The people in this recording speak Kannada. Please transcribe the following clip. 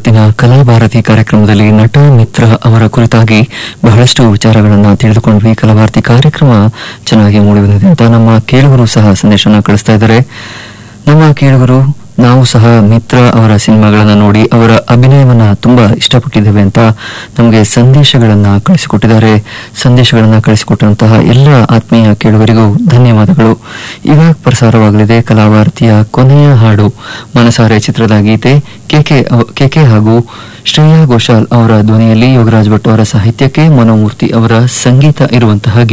ಇವತ್ತಿನ ಕಲಾಭಾರತಿ ಕಾರ್ಯಕ್ರಮದಲ್ಲಿ ನಟ ಮಿತ್ರ ಅವರ ಕುರಿತಾಗಿ ಬಹಳಷ್ಟು ವಿಚಾರಗಳನ್ನ ತಿಳಿದುಕೊಂಡ್ವಿ ಕಲಾಭಾರತಿ ಕಾರ್ಯಕ್ರಮ ಚೆನ್ನಾಗಿ ಮೂಡಿ ಬಂದಿದೆ ಅಂತ ನಮ್ಮ ಕೇಳುಗರು ಸಹ ಸಂದೇಶನ ಕಳಿಸ್ತಾ ಇದ್ದಾರೆ ನಮ್ಮ ಕೇಳುಗರು ನಾವು ಸಹ ಮಿತ್ರ ಅವರ ಸಿನಿಮಾಗಳನ್ನ ನೋಡಿ ಅವರ ಅಭಿನಯವನ್ನ ತುಂಬಾ ಇಷ್ಟಪಟ್ಟಿದ್ದೇವೆ ಅಂತ ನಮಗೆ ಸಂದೇಶಗಳನ್ನ ಕಳಿಸಿಕೊಟ್ಟಿದ್ದಾರೆ ಸಂದೇಶಗಳನ್ನ ಕಳಿಸಿಕೊಟ್ಟಂತಹ ಎಲ್ಲ ಆತ್ಮೀಯ ಕೇಳುಗರಿಗೂ ಧನ್ಯವಾದಗಳು ಈಗ ಪ್ರಸಾರವಾಗಲಿದೆ ಕಲಾಭಾರತಿಯ ಕೊನೆಯ ಹಾಡು ಮನಸಾರೆ ಚಿತ್ರದ ಗೀತೆ ಕೆಕೆ ಅವ- ಕೆಕೆ ಹಾಗೂ ಶ್ರೇಯಾ ಘೋಷಾಲ್ ಅವರ ಧ್ವನಿಯಲ್ಲಿ ಯೋಗರಾಜ್ ಭಟ್ ಅವರ ಸಾಹಿತ್ಯಕ್ಕೆ ಮನೋಮೂರ್ತಿ ಅವರ ಸಂಗೀತ ಇರುವಂತಹ ಗೀತೆ